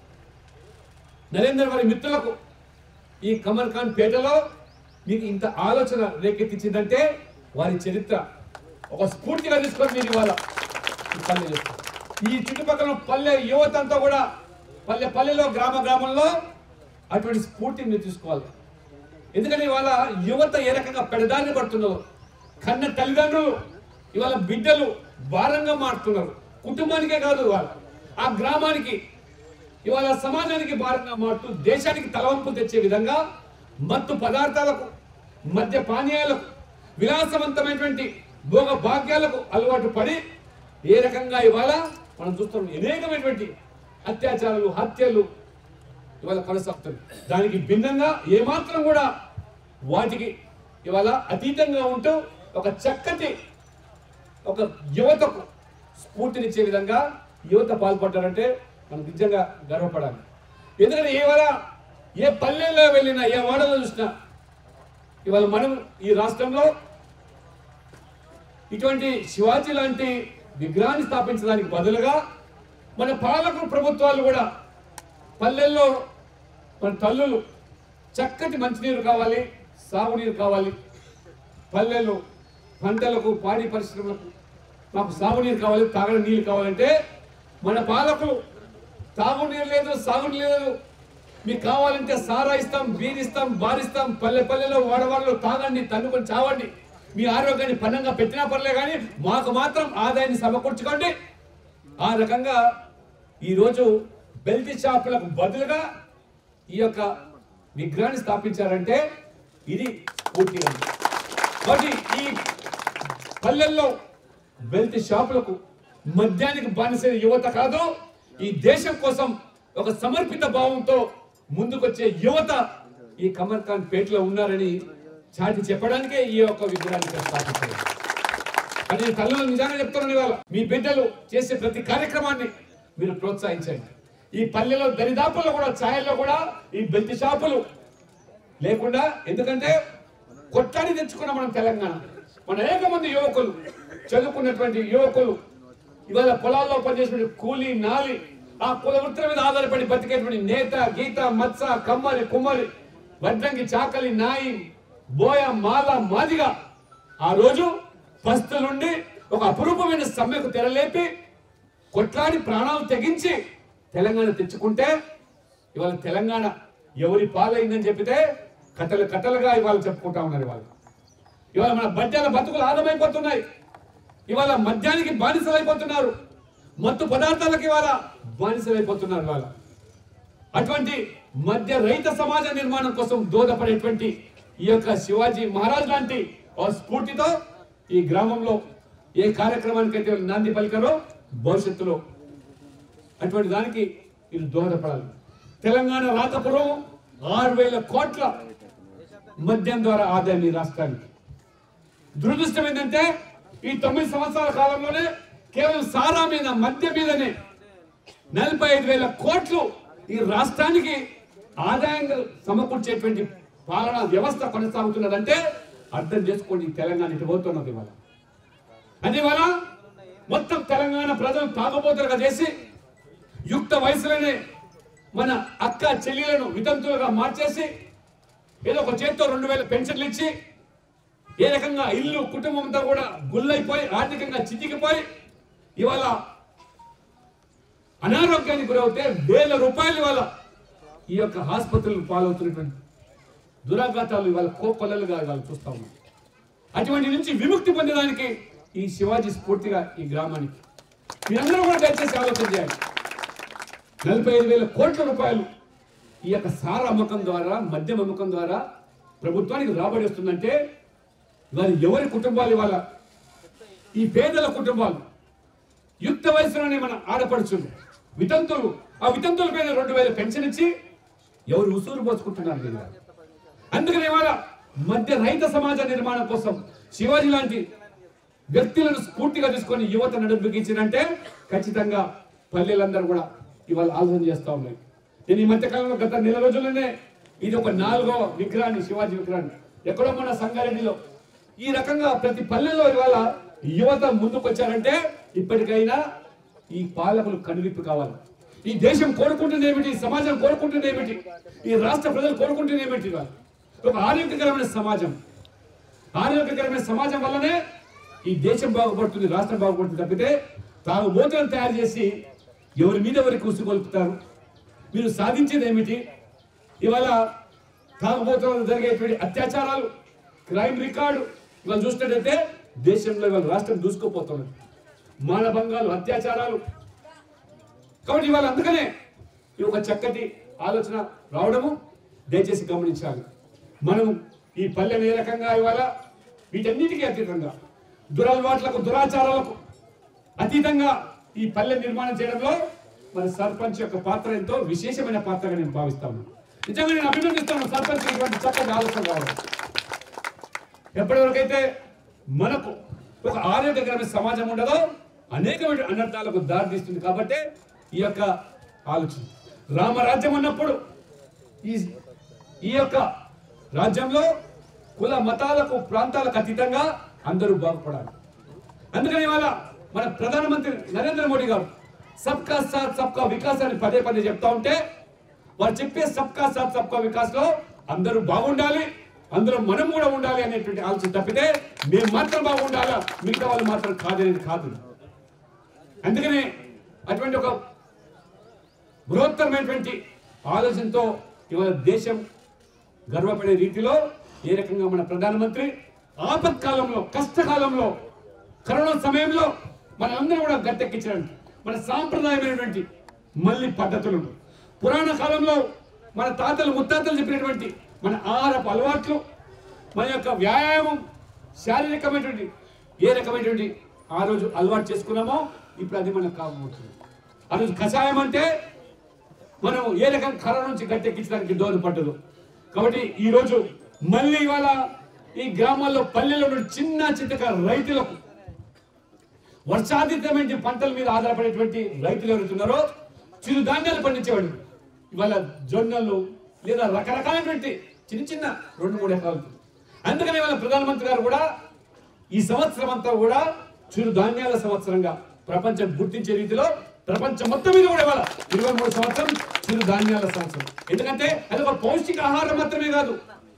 నరేంద్ర వారి మిత్రులకు ఈ కమర్ ఖాన్ పేటలో మీకు ఇంత ఆలోచన రేకెత్తించిందంటే వారి చరిత్ర ఒక స్ఫూర్తిగా తీసుకొని మీరు ఇవాళ ఈ పల్లె చేస్తారు. ఈ చుట్టుపక్కల పల్లె యువత అంతా కూడా పల్లె పల్లెలో గ్రామ గ్రామంలో అటువంటి స్ఫూర్తిని మీరు తీసుకోవాలి ఎందుకంటే ఇవాళ యువత ఏ రకంగా పెడదాన్ని పడుతున్నారు కన్న తల్లిదండ్రులు ఇవాళ బిడ్డలు భారంగా మారుతున్నారు కుటుంబానికే కాదు ఇవాళ ఆ గ్రామానికి ఇవాళ సమాజానికి భారంగా మారుతూ దేశానికి తలవంపు తెచ్చే విధంగా మత్తు పదార్థాలకు మద్య పానీయాలకు విలాసవంతమైనటువంటి భోగ భాగ్యాలకు అలవాటు పడి ఏ రకంగా ఇవాళ మనం చూస్తున్నాం అనేకమైనటువంటి అత్యాచారాలు హత్యలు ఇవాళ కొనసాగుతుంది దానికి భిన్నంగా ఏమాత్రం కూడా వాటికి ఇవాళ అతీతంగా ఉంటూ ఒక చక్కటి ఒక యువతకు స్ఫూర్తినిచ్చే విధంగా యువత పాల్పడ్డారంటే మనం నిజంగా గర్వపడాలి ఎందుకంటే ఇవాళ ఏ పల్లెల్లో వెళ్ళినా ఏ వాడలో చూసినా ఇవాళ మనం ఈ రాష్ట్రంలో ఇటువంటి శివాజీ లాంటి విగ్రహాన్ని స్థాపించడానికి బదులుగా మన పాలకులు ప్రభుత్వాలు కూడా పల్లెల్లో మన తల్లులు చక్కటి మంచినీరు కావాలి సాగునీరు కావాలి పల్లెల్లో పంటలకు పాడి పరిశ్రమలకు మాకు సాగునీరు కావాలి తాగని నీళ్ళు కావాలంటే మన పాలకులు తాగునీరు లేదు సాగునీరు లేదు మీకు కావాలంటే సారా ఇస్తాం బీర్ ఇస్తాం బారిస్తాం పల్లె పల్లెలో వాడవాడలో తాగండి తన్నుకొని చావండి మీ ఆరోగ్యాన్ని పన్నంగా పెట్టినా పర్లే కానీ మాకు మాత్రం ఆదాయాన్ని సమకూర్చుకోండి ఆ రకంగా ఈరోజు బెల్ట్ షాపులకు బదులుగా ఈ యొక్క విగ్రహాన్ని స్థాపించారంటే ఇది పూర్తిగా కాబట్టి ఈ పల్లెల్లో బెల్ట్ షాపులకు మద్యానికి బానిసైన యువత కాదు ఈ దేశం కోసం ఒక సమర్పిత భావంతో ముందుకొచ్చే యువత ఈ కమర్ ఖాన్ పేటలో ఉన్నారని చాటి చెప్పడానికే ఈ యొక్క విగ్రహాన్ని ఇక్కడ స్థాపించారు అది నేను తల్లులు నిజంగా చెప్తున్నాను ఇవాళ మీ బిడ్డలు చేసే ప్రతి కార్యక్రమాన్ని మీరు ప్రోత్సహించండి ఈ పల్లెలో దరిదాపుల్లో కూడా ఛాయల్లో కూడా ఈ బెల్ట్ షాపులు లేకుండా ఎందుకంటే కొట్టాడి తెచ్చుకున్నాం మనం తెలంగాణ మన అనేక మంది యువకులు చదువుకున్నటువంటి యువకులు ఇవాళ పొలాల్లో పనిచేసిన కూలీ నాలి ఆ కుల వృత్తుల మీద ఆధారపడి బతికేటువంటి నేత గీత మత్స కమ్మరి కుమ్మరి వడ్రంగి చాకలి నాయి బోయ మాల మాదిగా ఆ రోజు పస్తు నుండి ఒక అపురూపమైన సమ్మెకు తెరలేపి కొట్లాడి ప్రాణాలు తెగించి తెలంగాణ తెచ్చుకుంటే ఇవాళ తెలంగాణ ఎవరి పాలైందని చెప్పితే కథలు కథలుగా ఇవాళ చెప్పుకుంటా ఉన్నారు ఇవాళ ఇవాళ మన బడ్జాల బతుకులు ఆగమైపోతున్నాయి ఇవాళ మద్యానికి బానిసలైపోతున్నారు మత్తు పదార్థాలకు ఇవాళ బానిసలైపోతున్నారు ఇవాళ అటువంటి మధ్య రైత సమాజ నిర్మాణం కోసం దోహదపడేటువంటి ఈ యొక్క శివాజీ మహారాజ్ లాంటి ఆ స్ఫూర్తితో ఈ గ్రామంలో ఏ కార్యక్రమానికి అయితే వీళ్ళు నాంది పలికారో భవిష్యత్తులో అటువంటి దానికి వీళ్ళు దోహదపడాలి తెలంగాణ రాకపురం ఆరు వేల కోట్ల మద్యం ద్వారా ఆదాయం ఈ రాష్ట్రానికి దురదృష్టం ఏంటంటే ఈ తొమ్మిది సంవత్సరాల కాలంలోనే కేవలం సారా మీద మద్య మీదనే నలభై ఐదు వేల కోట్లు ఈ రాష్ట్రానికి ఆదాయంగా సమకూర్చేటువంటి పాలనా వ్యవస్థ కొనసాగుతున్నదంటే అర్థం చేసుకోండి ఈ తెలంగాణ ఇటు పోతున్నది ఇవాళ అది ఇవాళ మొత్తం తెలంగాణ ప్రజలు తాగబోతులుగా చేసి యుక్త వయసులోనే మన అక్క చెల్లెలను వితంతులుగా మార్చేసి ఏదో ఒక చేత్తో రెండు వేల పెన్షన్లు ఇచ్చి ఏ రకంగా ఇల్లు కుటుంబం అంతా కూడా గుల్లైపోయి ఆర్థికంగా చితికిపోయి ఇవాళ అనారోగ్యానికి గురవుతే వేల రూపాయలు ఇవాళ ఈ యొక్క ఆసుపత్రులకు పాలవుతున్నటువంటి దురాఘాతాలు ఇవాళ కోకొల్లలుగా ఇవాళ చూస్తా ఉన్నాం అటువంటి నుంచి విముక్తి పొందడానికి ఈ శివాజీ స్ఫూర్తిగా ఈ గ్రామానికి మీరందరూ కూడా దయచేసి ఆలోచన చేయాలి నలభై ఐదు వేల కోట్ల రూపాయలు ఈ యొక్క సార అమ్మకం ద్వారా మద్యం అమ్మకం ద్వారా ప్రభుత్వానికి రాబడి వస్తుందంటే ఇవాళ ఎవరి కుటుంబాలు ఇవాళ ఈ పేదల కుటుంబాలు యుక్త వయసులోనే మన ఆడపడుచులు వితంతులు ఆ వితంతుల పైన రెండు వేల పెన్షన్ ఇచ్చి ఎవరు ఉసూరు పోసుకుంటున్నారు దీని వల్ల. అందుకని ఇవాళ మధ్య రైత సమాజ నిర్మాణం కోసం శివాజీ లాంటి వ్యక్తులను స్ఫూర్తిగా తీసుకొని యువత నడుపుకించినంటే ఖచ్చితంగా పల్లెలందరూ కూడా ఇవాళ ఆలోచన చేస్తా ఉన్నాయి నేను ఈ మధ్య కాలంలో గత నెల రోజుల్లోనే ఇది ఒక నాలుగో విగ్రహాన్ని శివాజీ విగ్రహాన్ని ఎక్కడో మన సంగారెడ్డిలో ఈ రకంగా ప్రతి పల్లెలో ఇవాళ యువత ముందుకు వచ్చారంటే ఇప్పటికైనా ఈ పాలకులు కనువిప్పు కావాలి ఈ దేశం కోరుకుంటుంది ఏమిటి ఈ సమాజం కోరుకుంటుంది ఏమిటి ఈ రాష్ట్ర ప్రజలు కోరుకుంటుంది ఏమిటి ఇవాళ ఒక ఆరోగ్యకరమైన సమాజం ఆరోగ్యకరమైన సమాజం వల్లనే ఈ దేశం బాగుపడుతుంది రాష్ట్రం బాగుపడుతుంది తప్పితే తాము మూతలను తయారు చేసి ఎవరి మీద ఎవరికి ఉసుగొల్పుతారు మీరు సాధించేది ఏమిటి ఇవాళ తాగుబోతులు జరిగేటువంటి అత్యాచారాలు క్రైమ్ రికార్డు ఇవాళ చూసినట్టయితే దేశంలో ఇవాళ రాష్ట్రం దూసుకుపోతున్నది మానభంగాలు అత్యాచారాలు కాబట్టి ఇవాళ అందుకనే ఈ ఒక చక్కటి ఆలోచన రావడము దయచేసి గమనించాలి మనం ఈ పల్లెను ఏ రకంగా ఇవాళ వీటన్నిటికీ అతీతంగా దురలవాట్లకు దురాచారాలకు అతీతంగా ఈ పల్లె నిర్మాణం చేయడంలో మన సర్పంచ్ యొక్క పాత్ర ఎంతో విశేషమైన పాత్రగా నేను భావిస్తాను నిజంగా నేను అభినందిస్తాను సర్పంచ్ ఇటువంటి చక్కటి ఆలోచన రావడం ఎప్పటివరకైతే మనకు ఒక ఆరోగ్యకరమైన సమాజం ఉండదో అనేకమైన అనర్థాలకు దారితీస్తుంది కాబట్టి ఈ యొక్క ఆలోచన రామరాజ్యం ఉన్నప్పుడు ఈ ఈ యొక్క రాజ్యంలో కుల మతాలకు ప్రాంతాలకు అతీతంగా అందరూ బాగుపడాలి అందుకని ఇవాళ మన ప్రధానమంత్రి నరేంద్ర మోడీ గారు సబ్కా సాత్ సబ్కా వికాస్ అని పదే పదే చెప్తా ఉంటే వారు చెప్పే సబ్కా సాత్ సబ్కా వికాస్ లో అందరూ బాగుండాలి అందరూ మనం కూడా ఉండాలి అనేటువంటి ఆలోచన తప్పితే మేము మాత్రం బాగుండాలా మిగతా వాళ్ళు మాత్రం కాదనేది కాదు అందుకనే అటువంటి ఒక బృహత్తరమైనటువంటి ఆలోచనతో ఇవాళ దేశం గర్వపడే రీతిలో ఏ రకంగా మన ప్రధానమంత్రి ఆపత్కాలంలో కష్టకాలంలో కరోనా సమయంలో మనందరం కూడా గట్టెక్కించడానికి మన సాంప్రదాయమైనటువంటి మళ్ళీ పద్ధతులు పురాణ కాలంలో మన తాతలు ముత్తాతలు చెప్పినటువంటి మన ఆహారపు అలవాట్లు మన యొక్క వ్యాయామం శారీరకమైనటువంటి ఏ రకమైనటువంటి ఆ రోజు అలవాటు చేసుకున్నామో ఇప్పుడు అది మనకు కాబోతుంది ఆ రోజు కషాయం అంటే మనం ఏ రకంగా కరోనా నుంచి గట్టెక్కించడానికి దోహదపడ్డదు కాబట్టి ఈ రోజు మళ్ళీ ఇవాళ ఈ గ్రామాల్లో పల్లెల్లో ఉన్న చిన్న చిత్తక రైతులకు వర్షాధితమైన పంటల మీద ఆధారపడేటువంటి రైతులు ఎవరుతున్నారో చిరు ధాన్యాలు పండించేవాడు ఇవాళ జొన్నలు లేదా రకరకాలైనటువంటి చిన్న చిన్న రెండు మూడు ఎకరాలు అందుకని ఇవాళ ప్రధానమంత్రి గారు కూడా ఈ సంవత్సరం అంతా కూడా చిరు ధాన్యాల సంవత్సరంగా ప్రపంచం గుర్తించే రీతిలో ప్రపంచం మొత్తం మీద కూడా ఇవాళ ఇరవై మూడు సంవత్సరం చిరు ధాన్యాల సంవత్సరం ఎందుకంటే అది ఒక పౌష్టిక ఆహారం మాత్రమే కాదు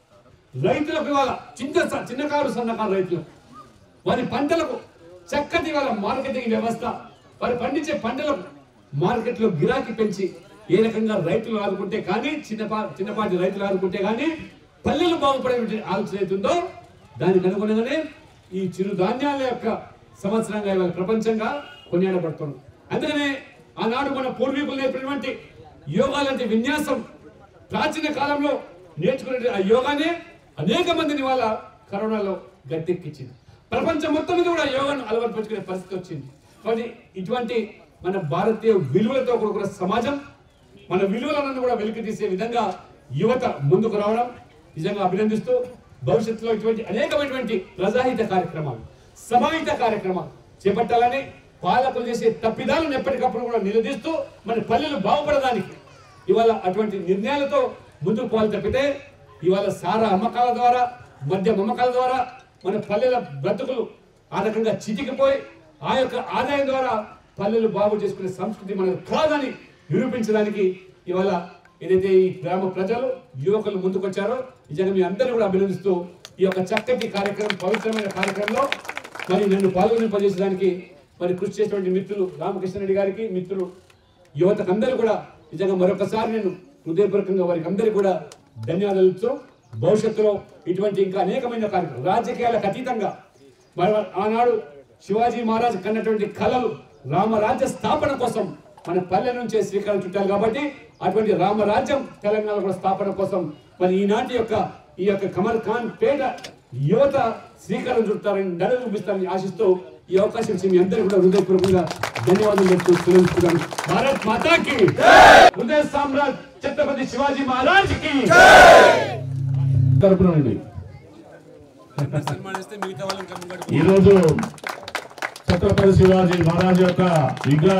రైతులకు ఇవాళ చిన్న స- చిన్నకారు సన్నకారు రైతులకు వారి పంటలకు చక్కటి వాళ్ళ మార్కెటింగ్ వ్యవస్థ వారు పండించే పంటలకు మార్కెట్లో గిరాకీ పెంచి ఏ రకంగా రైతులు ఆదుకుంటే కానీ చిన్నపా చిన్నపాటి రైతులు ఆదుకుంటే కానీ పల్లెలు బాగుపడే ఆలోచన అవుతుందో దానికి అనుగుణంగానే ఈ చిరుధాన్యాల యొక్క సంవత్సరంగా ఇవాళ ప్రపంచంగా కొనియాడబడుతుంది అందుకనే ఆనాడు మన పూర్వీకులు నేర్పినటువంటి యోగా లాంటి విన్యాసం ప్రాచీన కాలంలో నేర్చుకునే ఆ యోగానే అనేక మందిని వాళ్ళ కరోనాలో గట్టెక్కించింది ప్రపంచం మొత్తం మీద కూడా యోగాను అలవర్చుకునే పరిస్థితి వచ్చింది కాబట్టి ఇటువంటి మన భారతీయ విలువలతో కూడుకున్న సమాజం మన విలువలను కూడా వెలికి తీసే విధంగా యువత ముందుకు రావడం నిజంగా అభినందిస్తూ భవిష్యత్తులో ఇటువంటి అనేకమైనటువంటి ప్రజాహిత కార్యక్రమాలు సమాహిత కార్యక్రమాలు చేపట్టాలని పాలకులు చేసే తప్పిదాలను ఎప్పటికప్పుడు కూడా నిలదీస్తూ మన పల్లెలు బాగుపడడానికి ఇవాళ అటువంటి నిర్ణయాలతో ముందుకు పోవాలి తప్పితే ఇవాళ సారా అమ్మకాల ద్వారా మద్యం అమ్మకాల ద్వారా మన పల్లెల బ్రతుకులు ఆ రకంగా చితికిపోయి ఆ యొక్క ఆదాయం ద్వారా పల్లెలు బాగు చేసుకునే సంస్కృతి మనకు కాదని నిరూపించడానికి ఇవాళ ఏదైతే ఈ గ్రామ ప్రజలు యువకులు ముందుకొచ్చారో నిజంగా మీ అందరినీ కూడా అభినందిస్తూ ఈ యొక్క చక్కటి కార్యక్రమం పవిత్రమైన కార్యక్రమంలో మరి నన్ను పాల్గొనింపజేసడానికి మరి కృషి చేసినటువంటి మిత్రులు రామకృష్ణ రెడ్డి గారికి మిత్రులు యువతకు అందరూ కూడా నిజంగా మరొకసారి నేను హృదయపూర్వకంగా వారికి అందరికీ కూడా ధన్యవాదాలు ఇస్తూ భవిష్యత్తులో ఇటువంటి ఇంకా అనేకమైన కార్యక్రమాలు రాజకీయాలకు అతీతంగా మరి ఆనాడు శివాజీ మహారాజ్ కన్నటువంటి కళలు రామరాజ్య స్థాపన కోసం మన పల్లె నుంచే శ్రీకారం చుట్టాలి కాబట్టి అటువంటి రామరాజ్యం తెలంగాణ కూడా స్థాపన కోసం మరి ఈనాటి యొక్క ఈ యొక్క కమల్ ఖాన్ పేట యువత శ్రీకారం చుట్టారని నడుగు చూపిస్తారని ఆశిస్తూ ఈ అవకాశం ఇచ్చి మీ అందరికీ కూడా హృదయపూర్వకంగా ధన్యవాదాలు చెప్తూ సెలవుస్తున్నాను భారత్ మాతాకి హృదయ సామ్రాట్ ఛత్రపతి శివాజీ మహారాజ్ కి
తరపున నుండి ఈరోజు ఛత్రపతి శివాజీ మహారాజ్ యొక్క విగ్రహ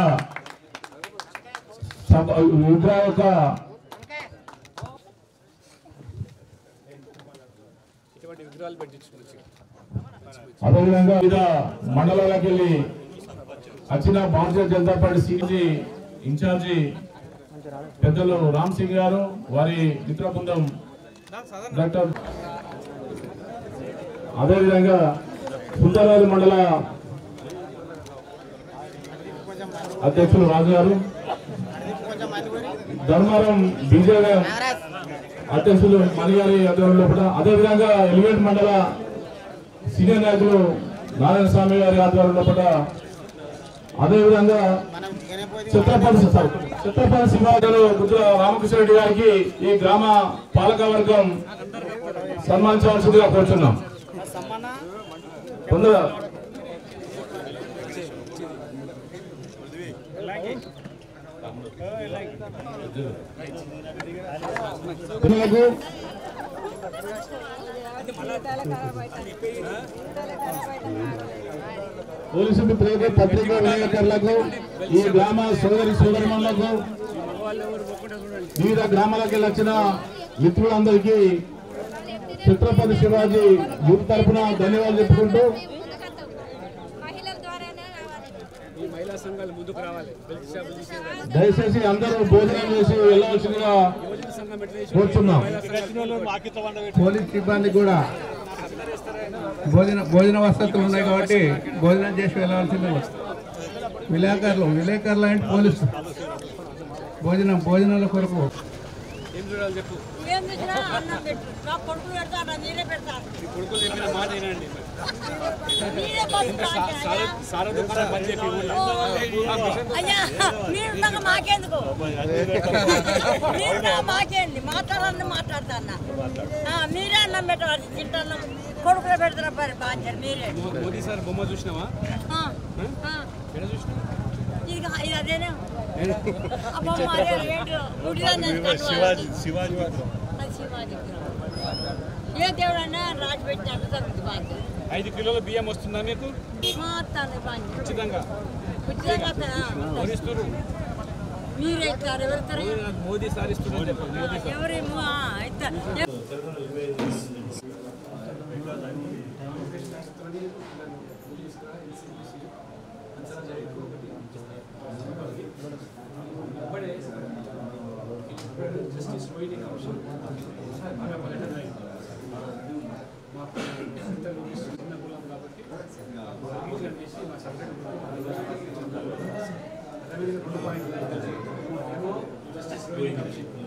సభ- విగ్రహ యొక్క అదేవిధంగా వివిధ మండలాలకు వెళ్ళి వచ్చిన Bharatiya Janata party CG in charge పెద్దలు రామ్ సింగ్ గారు వారి మిత్ర బృందం డాక్టర్ అదేవిధంగా సుందరవారి మండల అధ్యక్షులు రాజు గారు ధర్మారం బీజేపీ అధ్యక్షులు మణిగారి ఆధ్వర్యంలో కూడా అదేవిధంగా ఎలివేట్ మండల సీనియర్ నాయకులు నారాయణ స్వామి గారి ఆధ్వర్యంలో కూడా అదేవిధంగా ఛత్రపతి సార్, ఛత్రపతి సింహాజలు గుజ్జల రామకృష్ణ రెడ్డి గారికి ఈ గ్రామ పాలక వర్గం సన్మానించవలసిందిగా కోరుచున్నాం కొందరు పిల్లలకు పోలీసు మిత్రులకు పత్రికా విలేకరులకు ఈ గ్రామ సోదరి సోదరులకు వివిధ గ్రామాలకు వెళ్ళి వచ్చిన మిత్రులందరికీ ఛత్రపతి శివాజీ యూత్ తరఫున ధన్యవాదాలు చెప్పుకుంటూ
మహిళల ద్వారానే రావాలి
దయచేసి అందరూ భోజనం చేసి వెళ్ళవలసిందిగా కోరుచున్నాం
పోలీస్ సిబ్బంది కూడా భోజన భోజన వసతులు ఉన్నాయి కాబట్టి భోజనం చేసి వెళ్ళవలసింది విలేకరులు విలేకరులు అంటే పోలీసు భోజనం భోజనాల కొరకు
ఏం చూసినా అన్నం పెట్టు నా కొడుకు పెడతారా మీరే పెడతారు మీరే పంచుతారా? ఓ, అయ్యా మీరు ఉండగా మాకెందుకు మీరు ఉండగా మాకేంది మాట్లాడాలని మాట్లాడతాను మీరే అన్నం పెట్టవాలి తింటాను కొడుకులు పెడతారా పరి బాధ్యత మీరే
మోదీ సార్ బొమ్మ చూసినావా
ఆ, ఆ. ఇది ఇది అదేనే అబ్బా మరి ఏంటో గుడిలో శివాజీ శివాజీ శివాజీ ఏ దేవుడు అన్నా రాజు పెట్టినట్టు జరుగుతుంది బాధ్యత
ఐదు కిలోల బియ్యం వస్తుందా మీకు
మాత్తాను బాధ్యత
ఉచితంగా
ఉచితంగా వస్తానా?
ఎవరిస్తారు
మీరే ఇస్తారు ఎవరు ఇస్తారు
నాకు మోదీ సార్ ఇస్తున్నారు చెప్పు. మోదీ సార్.
ఎవరేమో ఆ, ఇస్తారు
తీసుకొని నన్ను తీసుకురా ఎన్సీబీసీ అంచనా చేయకు ఒకటి ఇప్పుడే జస్టిస్ రోహిణి కమిషన్ ఆమె ఒక లెటర్ రాయింది మా ఇద్దరు చిన్న కులం కాబట్టి రివిజన్ చేసి మా సపరేట్ అదేవిధంగా రెండు పాయింట్లు ఏమో జస్టిస్ రోహిణి కమిషన్